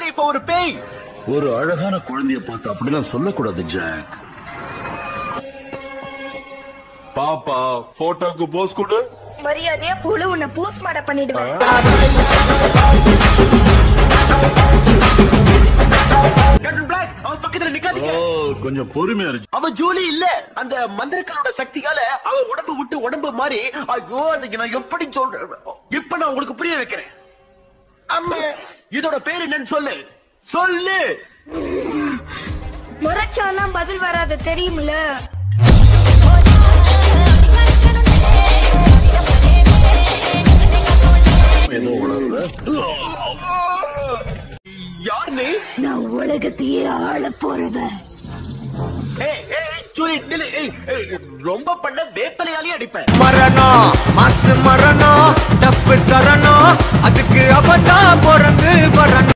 இப்ப ஒரு பேய் ஒரு அழகான குழந்தைய பார்த்து அப்படிலாம் சொல்லக்கூடாது ஜாக் பாப்பா போட்டோக்கு போஸ் கொடு மரியாதையா புழு உன்னை பூஸ் மாட பண்ணிடுவேன் கேப்டன் பிளாக் அவன் பக்கத்துல ஓ நிக்காதீங்க கொஞ்சம் பொறுமையா இரு அவன் ஜூலி இல்ல அந்த மந்திரக்காரோட சக்தியால அவன் உடம்பு விட்டு உடம்பு மாறி ஐயோ அதுக்கு நான் எப்படி சொல்றேன் இப்ப நான் உங்களுக்கு புரிய வைக்கிறேன் அம்மே இதோட பேர் என்னன்னு சொல்லு சொல்லு முறைச்சானா பதில் வராது தெரியுமில்ல ஏதோ உணர்ற யார் நீ நான் உலகத்தையே ஆள போறவன் ஏய், ஏய், ஏய், ஜூலி நில்லு. ஏய், ஏய், ரொம்ப பண்ண வேப்பலையாலே அடிப்பேன் மரணம் மாசு மரணம் டப்பு தரணும் அதுக்கு அவதான் பிறந்து வரணும்